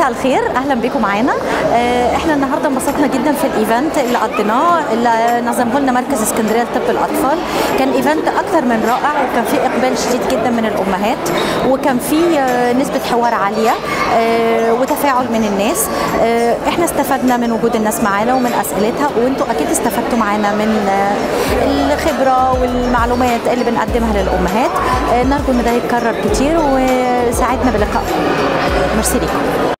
مساء الخير اهلا بكم معانا آه، احنا النهارده انبسطنا جدا في الايفنت اللي قضيناه اللي نظمه لنا مركز اسكندريه لطب الاطفال كان ايفنت اكثر من رائع وكان فيه اقبال شديد جدا من الامهات وكان فيه آه، نسبه حوار عاليه آه، وتفاعل من الناس آه، احنا استفدنا من وجود الناس معانا ومن اسئلتها وانتوا اكيد استفدتوا معانا من آه، الخبره والمعلومات اللي بنقدمها للامهات آه، نرجو ان ده يتكرر كتير وساعدنا بلقائكم ميرسي ليكم